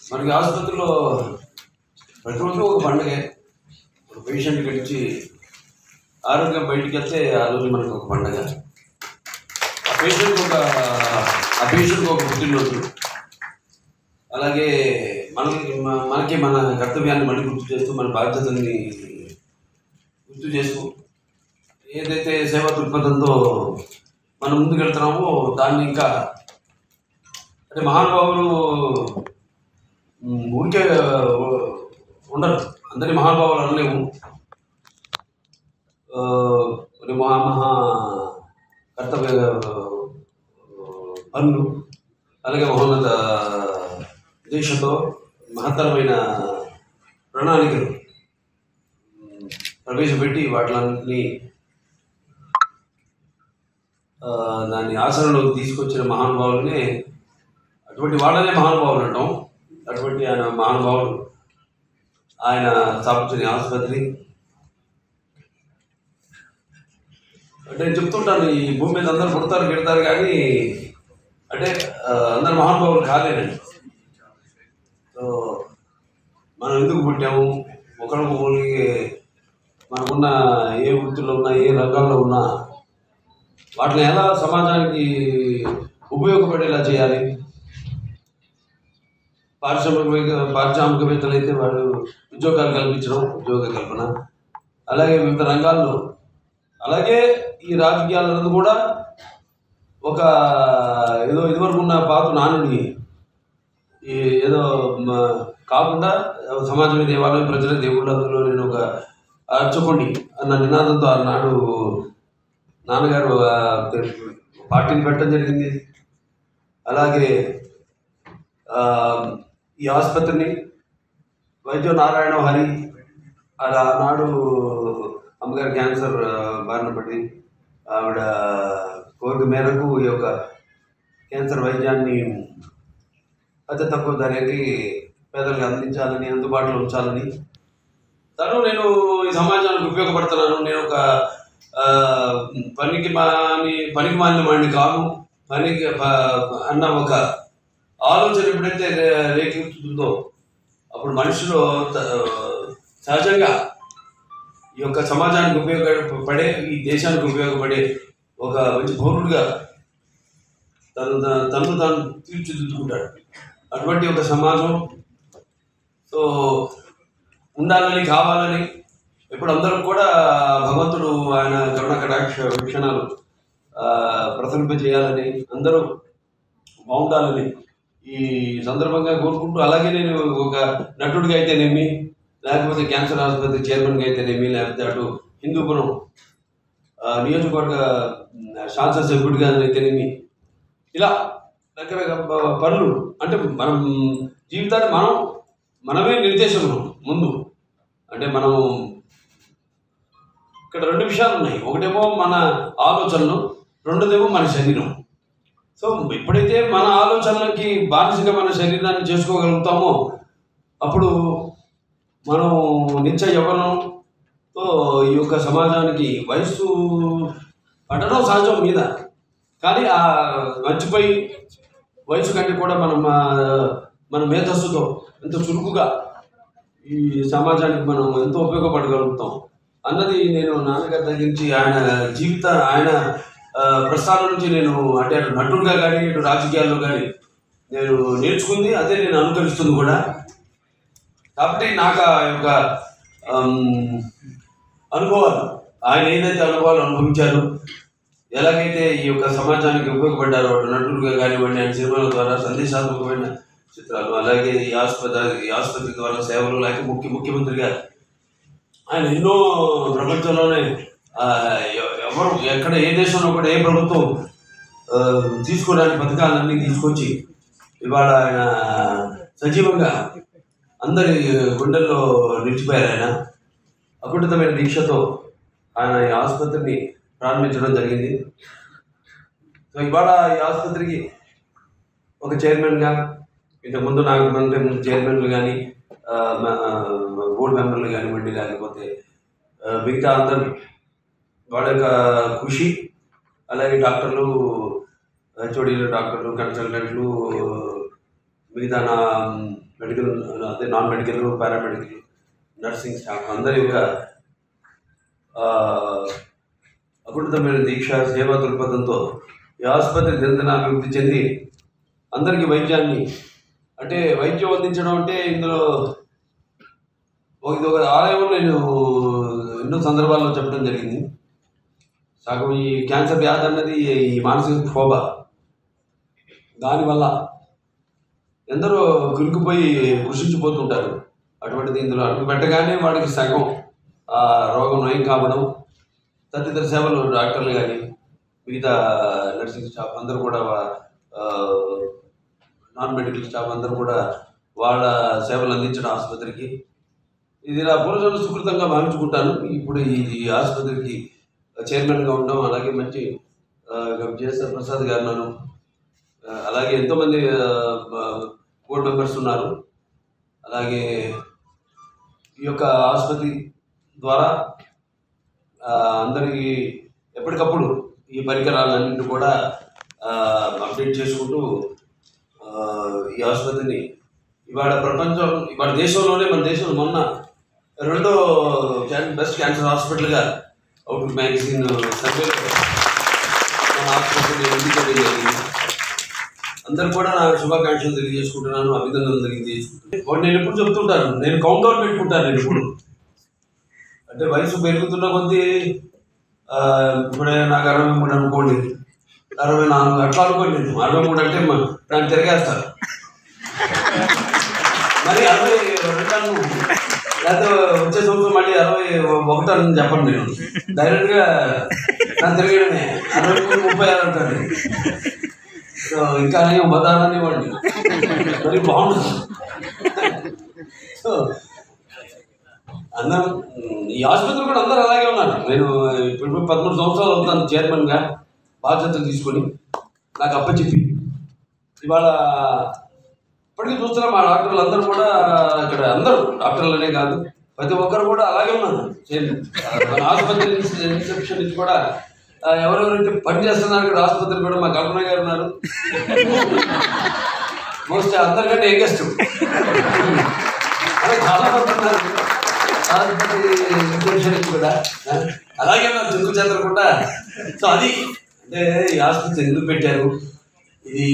మనకి ఆసుపత్రిలో ప్రతిరోజు ఒక పండుగే ఒక పేషెంట్ గడిచి ఆరోగ్యం బయటికి వెళ్తే ఆ రోజు మనకి ఒక పండుగ ఆ పేషెంట్కి ఒక ఆ పేషెంట్కి ఒక పుట్టినరోజు అలాగే మనకి మ- మనకి మన కర్తవ్యాన్ని మళ్ళీ గుర్తు చేస్తూ మన బాధ్యతల్ని గుర్తు చేస్తూ ఏదైతే సేవా దృక్పథంతో మనం ముందుకు వెళ్తున్నామో దాన్ని ఇంకా అంటే మహానుభావులు ఉమ్, ఊరికే ఉండరు అందరి మహానుభావులు అనలేము ఆ, కొన్ని మహా మహా కర్తవ్య ఆ, పనులు అలాగే మహోన్నత దేశంతో మహత్తరమైన ప్రణాళికలు ఉమ్, ప్రవేశపెట్టి వాటిని ఆ, దాన్ని ఆచరణలోకి తీసుకొచ్చిన మహానుభావులనే అటువంటి వాళ్ళనే మహానుభావులు అంటాం అటువంటి ఆయన మహానుభావులు ఆయన స్థాపించిన ఆసుపత్రి అంటే నేను చెప్తుంటాను ఈ భూమి మీద అందరూ పుడతారు గిడతారు కానీ అంటే ఆ, అందరు మహానుభావులు కాలేనండి సో మనం ఎందుకు పుట్టాము ఒకరికి ఒకరికి మనకున్న ఏ వృత్తిలో ఉన్నా ఏ రంగాల్లో ఉన్నా వాటిని ఎలా సమాజానికి ఉపయోగపడేలా చేయాలి పారిశ్రామిక పారిశ్రామికవేత్తలు అయితే వాళ్ళు ఉద్యోగాలు కల్పించడం ఉద్యోగ కల్పన అలాగే వివిధ రంగాల్లో అలాగే ఈ రాజకీయాలను కూడా ఒక ఏదో ఇదివరకు ఉన్న పాత నానుడి ఈ ఏదో మ- కాకుండా సమాజమే దేవాలయం ప్రజల దేవుళ్ళు అందులో నేను ఒక అర్చకుడిని అన్న నినాదంతో ఆనాడు నాన్నగారు ఆ, పార్టీని పెట్టడం జరిగింది అలాగే ఆ, ఈ ఆసుపత్రిని వైద్య నారాయణ హరి అలా ఆనాడు అమ్మగారు క్యాన్సర్ ఆ, బారిన పడి ఆవిడ కోరిక మేరకు ఈ యొక్క క్యాన్సర్ వైద్యాన్ని అతి తక్కువ ధరకి పేదలకు అందించాలని అందుబాటులో ఉంచాలని తను నేను ఈ సమాజానికి ఉపయోగపడుతున్నాను నేను ఒక ఆ, పనికి మాని పనికి మాలిన వాడిని కాను పనికి ప- అన్న ఒక ఆలోచన ఎప్పుడైతే రే- రేకెత్తుతుందో అప్పుడు మనిషిలో త- సహజంగా ఈ యొక్క సమాజానికి ఉపయోగపడే ఈ దేశానికి ఉపయోగపడే ఒక మంచి పౌరుడిగా తను త- తను తాను తీర్చిదిద్దుకుంటాడు అటువంటి ఒక సమాజం సో ఉండాలని కావాలని ఇప్పుడు అందరూ కూడా భగవంతుడు ఆయన కరుణ కటాక్ష వీక్షణాలు ఆ, ప్రసరింప చేయాలని అందరూ బాగుండాలని ఈ సందర్భంగా కోరుకుంటూ అలాగే నేను ఒక నటుడిగా అయితేనేమి లేకపోతే క్యాన్సర్ ఆసుపత్రి చైర్మన్గా అయితేనేమి లేకపోతే అటు హిందూపురం ఆ, నియోజకవర్గ ఉమ్, శాసనసభ్యుడిగా అయితేనేమి ఇలా రకరకాల ప- పనులు అంటే మనం జీవితాన్ని మనం మనమే నిర్దేశం ముందు అంటే మనం ఇక్కడ రెండు విషయాలు ఉన్నాయి ఒకటేమో మన ఆలోచనలు రెండోదేమో మన శరీరం సో ఎప్పుడైతే మన ఆలోచనలకి బానిసగా మన శరీరాన్ని చేసుకోగలుగుతామో అప్పుడు మనం నిత్య యవ్వనంతో ఈ యొక్క సమాజానికి వయస్సు పడడం సహజం మీద కానీ ఆ మర్చిపోయి వయసు కంటే కూడా మనం ఆ, మన మేధస్సుతో ఎంతో చురుకుగా ఈ సమాజానికి మనం ఎంతో ఉపయోగపడగలుగుతాం అన్నది నేను నాన్నగారి దగ్గర నుంచి ఆయన జీవిత ఆయన ఆ, ప్రస్థానం నుంచి నేను అంటే అటు నటుడుగా కానీ ఇటు రాజకీయాల్లో కానీ నేను నేర్చుకుంది అదే నేను అనుకరిస్తుంది కూడా కాబట్టి నాకు ఆ యొక్క ఆమ్, అనుభవాలు ఆయన ఏదైతే అనుభవాలు అనుభవించారు ఎలాగైతే ఈ యొక్క సమాజానికి ఉపయోగపడ్డారో అటు నటులుగా కానివ్వండి ఆయన సినిమాల ద్వారా సందేశాత్మకమైన చిత్రాలు అలాగే ఈ ఆసుపత్రి ఈ ఆసుపత్రి ద్వారా సేవలు లేక ముఖ్య ముఖ్యమంత్రిగా ఆయన ఎన్నో ప్రపంచంలోనే ఆ, ఎ- ఎవరు ఎక్కడ ఏ దేశంలో కూడా ఏ ప్రభుత్వం ఆ, తీసుకోవడానికి పథకాలన్నీ తీసుకొచ్చి ఇవాళ ఆయన సజీవంగా అందరి గుండెల్లో నిలిచిపోయారు ఆయన అకుంఠితమైన దీక్షతో ఆయన ఈ ఆసుపత్రిని ప్రారంభించడం జరిగింది సో ఇవాళ ఈ ఆసుపత్రికి ఒక చైర్మన్గా ఇంతకుముందు నాకు అంటే ముందు చైర్మన్లు కానీ బోర్డు మెంబర్లు కానివ్వండి లేకపోతే ఆ, మిగతా అందరూ వాళ్ళ యొక్క కృషి అలాగే డాక్టర్లు హెచ్ఓడీలు డాక్టర్లు కన్సల్టెంట్లు మిగతా నా మెడికల్ అదే non medical paramedical nursing staff అందరి యొక్క ఆ, అకుంఠితమైన దీక్ష సేవా దృక్పథంతో ఈ ఆసుపత్రి దినదిన అభివృద్ధి చెంది అందరికీ వైద్యాన్ని అంటే వైద్యం అందించడం అంటే ఇందులో ఒక ఇది ఒక ఆలయంలో నేను ఎన్నో సందర్భాల్లో చెప్పడం జరిగింది సగం ఈ క్యాన్సర్ వ్యాధి అన్నది ఈ మానసిక క్షోభ దానివల్ల ఎందరో కురికిపోయి కృషించిపోతుంటారు అటువంటిది ఇందులో అడుగు పెట్టగానే వాడికి సగం ఆ రోగం నయం కావడం తదితర సేవలు డాక్టర్లు కానీ మిగతా నర్సింగ్ స్టాఫ్ అందరూ కూడా ఆ, నాన్ మెడికల్ స్టాఫ్ అందరూ కూడా వాళ్ళ సేవలు అందించడం ఆసుపత్రికి ఇది నా పూర్వజన్మ సుకృతంగా భావించుకుంటాను ఇప్పుడు ఈ ఆసుపత్రికి చైర్మన్గా ఉండడం అలాగే మంచి జేఎస్ఆర్ ప్రసాద్ గారు నన్ను ఆ, అలాగే ఎంతోమంది బోర్డు మెంబర్స్ ఉన్నారు అలాగే ఈ యొక్క ఆసుపత్రి ద్వారా ఆ, అందరికీ ఎప్పటికప్పుడు ఈ పరికరాలన్నింటినీ కూడా ఆ, అప్డేట్ చేసుకుంటూ ఆ, ఈ ఆసుపత్రిని ఇవాళ ప్రపంచం ఇవాళ దేశంలోనే మన దేశంలో మొన్న రెండో క్యాన్- బెస్ట్ క్యాన్సర్ హాస్పిటల్గా అవుట్ మ్యాగజైన్ సర్వేలో మన ఆసుపత్రిని ఎన్నికలు జరిగింది అందరు కూడా నా శుభాకాంక్షలు తెలియజేసుకుంటున్నాను అభినందనలు తెలియజేసుకుంటున్నాను నేను ఎప్పుడు చెప్తుంటాను నేను కౌంట్ డౌన్ పెట్టుకుంటాను నేను ఇప్పుడు అంటే వయసు పెరుగుతున్న కొద్దీ ఆ, ఇప్పుడే నాకు అరవై మూడు అనుకోండి అరవై నాలుగు అట్లా అనుకోండి నేను అరవై మూడు అంటే మ- దాన్ని తిరగేస్తారు మరి అరవై రెండు లేకపోతే వచ్చే సంవత్సరం మళ్ళీ అరవై ఒకటి అని చెప్పండి నేను డైరెక్ట్గా నన్ను తిరగడమే అరవై మూడు ముప్పై ఆరు అంటాడు సో ఇంకా నేను బదాలని ఇవ్వండి మరి బాగుంటుంది సో అందరం ఉమ్, ఈ ఆసుపత్రి కూడా అందరూ అలాగే ఉన్నారు నేను ఇప్పుడు పదమూడు సంవత్సరాలు అవుతాను చైర్మన్గా బాధ్యతలు తీసుకొని నాకు అప్పచెప్పి ఇవాళ ఇప్పటికీ చూస్తున్నా మా డాక్టర్లు అందరూ కూడా ఇక్కడ అందరూ డాక్టర్లనే కాదు ప్రతి ఒక్కరు కూడా అలాగే ఉన్నారు సేమ్ మన ఆసుపత్రి రిసెప్షన్ నుంచి కూడా ఆ, ఎవరెవరైతే పని చేస్తున్నారు ఇక్కడ ఆసుపత్రి కూడా మా కల్పన గారు ఉన్నారు మోస్ట్ అందరికంటే యంగెస్ట్ అలా చాలా మంది ఉన్నారు ఆసుపత్రి రిసెప్షన్ నుంచి కూడా ఆ, అలాగే ఉన్నారు చురుకు చేతలు కూడా సో అది అంటే ఈ ఆసుపత్రి ఎందుకు పెట్టారు ఇది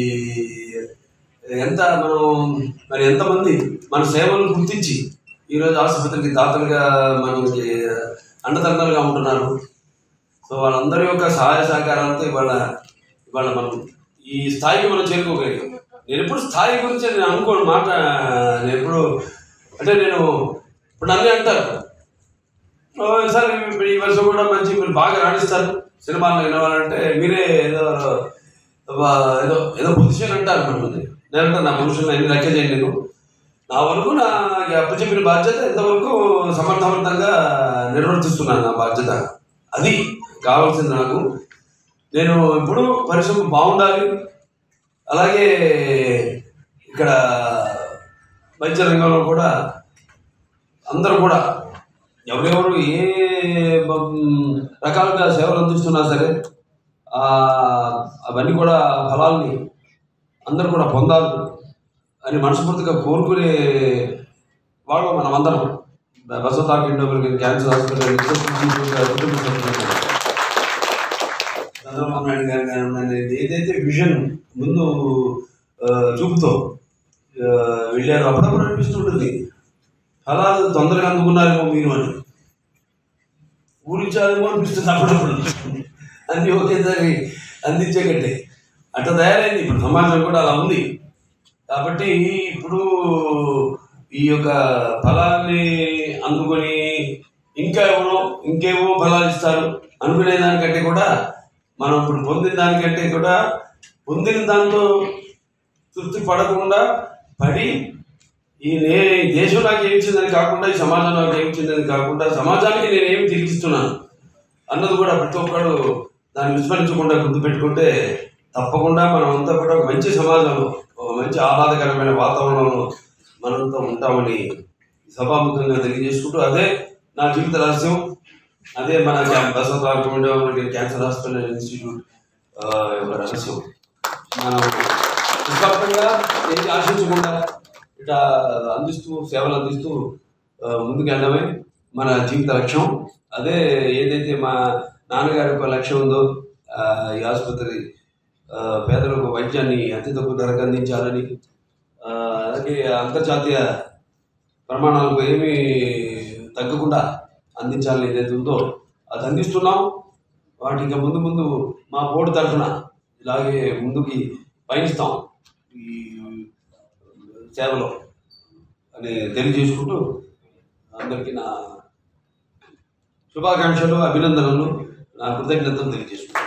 ఎంత మనం మరి ఎంతమంది మన సేవలను గుర్తించి ఈరోజు ఆసుపత్రికి దాతలుగా మనకి అండదండలుగా ఉంటున్నారు సో వాళ్ళందరి యొక్క సహాయ సహకారాలతో ఇవాళ ఇవాళ మనం ఈ స్థాయికి మనం చేరుకోగలిగాం నేను ఎప్పుడు స్థాయి గురించి నేను అనుకోను మాట నేను ఎప్పుడు అంటే నేను ఇప్పుడు అన్నీ అంటారు "ఓ, సార్ ఇప్పుడు ఈ వర్షం కూడా మంచి మీరు బాగా రాణిస్తారు సినిమాలో వినవాలంటే మీరే ఏదో వా- ఏదో ఏదో పొజిషన్ అంటారు మనల్ని నేను అంటాను నా పొజిషన్ ఎన్ని లెక్క చేయండి నేను నా వరకు నా అప్పచెప్పిన బాధ్యత ఎంతవరకు సమర్థవంతంగా నిర్వర్తిస్తున్నాను నా బాధ్యత అది కావాల్సింది నాకు నేను ఇప్పుడు పరిశ్రమ బాగుండాలి అలాగే ఇక్కడ వైద్య రంగంలో కూడా అందరూ కూడా ఎవరెవరు ఏ బం- రకాలుగా సేవలు అందిస్తున్నా సరే ఆ, అవన్నీ కూడా ఫలాల్ని అందరూ కూడా పొందాలి అని మనస్ఫూర్తిగా కోరుకునే వాళ్ళు మనం అందరం బసవతారక ఇండోమర్ క్యాన్సర్ హాస్పిటల్ కుటుంబ సభ్యులు. చంద్రబాబు నాయుడు గారు కానివ్వండి, ఏదైతే విజన్ ముందు ఆ, చూపుతో ఆ, వెళ్ళారు అప్పుడప్పుడు అనిపిస్తుంటుంది ఫలాలు తొందరగా అందుకున్నారేమో మీరు అని ఊరించాలేమో అనిపిస్తుంది అప్పుడప్పుడు అన్నీ ఒకేసారి అందించే కంటే అట్లా తయారైంది ఇప్పుడు సమాజం కూడా అలా ఉంది కాబట్టి ఇప్పుడు ఈ యొక్క ఫలాన్ని అందుకొని ఇంకా ఎవరో ఇంకేవో ఫలాలు ఇస్తారు అనుకునే దానికంటే కూడా మనం ఇప్పుడు పొందిన దానికంటే కూడా పొందిన దాంతో తృప్తి పడకుండా పడి ఈ నే ఈ దేశం నాకు ఏమి ఇచ్చిందని కాకుండా ఈ సమాజం నాకు ఏమి ఇచ్చిందని కాకుండా సమాజానికి నేను ఏమి తిరిగిస్తున్నాను అన్నది కూడా ప్రతి ఒక్కడు దాన్ని విస్మరించకుండా గుర్తుపెట్టుకుంటే తప్పకుండా మనం అంతా కూడా ఒక మంచి సమాజంలో ఒక మంచి ఆహ్లాదకరమైన వాతావరణంలో మనంతా ఉంటామని సభాముఖంగా తెలియజేసుకుంటూ అదే నా జీవిత రహస్యం అదే మన బసవతారకమైన క్యాన్సర్ హాస్పిటల్ ఇన్స్టిట్యూట్ ఆ, యొక్క రహస్యం మనం నిస్వార్థంగా ఏది ఆశించకుండా ఇట్లా అందిస్తూ సేవలు అందిస్తూ ఆ, ముందుకెళ్ళడమే మన జీవిత లక్ష్యం అదే ఏదైతే మా నాన్నగారి యొక్క లక్ష్యం ఉందో ఆ, ఈ ఆసుపత్రి ఆ, పేదలకు వైద్యాన్ని అతి తక్కువ ధరకు అందించాలని ఆ, అలాగే అంతర్జాతీయ ప్రమాణాలకు ఏమీ తగ్గకుండా అందించాలని ఏదైతే ఉందో అది అందిస్తున్నాం వాటి ఇంకా ముందు ముందు మా బోర్డు తరఫున ఇలాగే ముందుకి పయనిస్తాం ఈ సేవలో అని తెలియజేసుకుంటూ అందరికీ నా శుభాకాంక్షలు అభినందనలు నా కృతజ్ఞతలు తెలియజేసుకుంటాను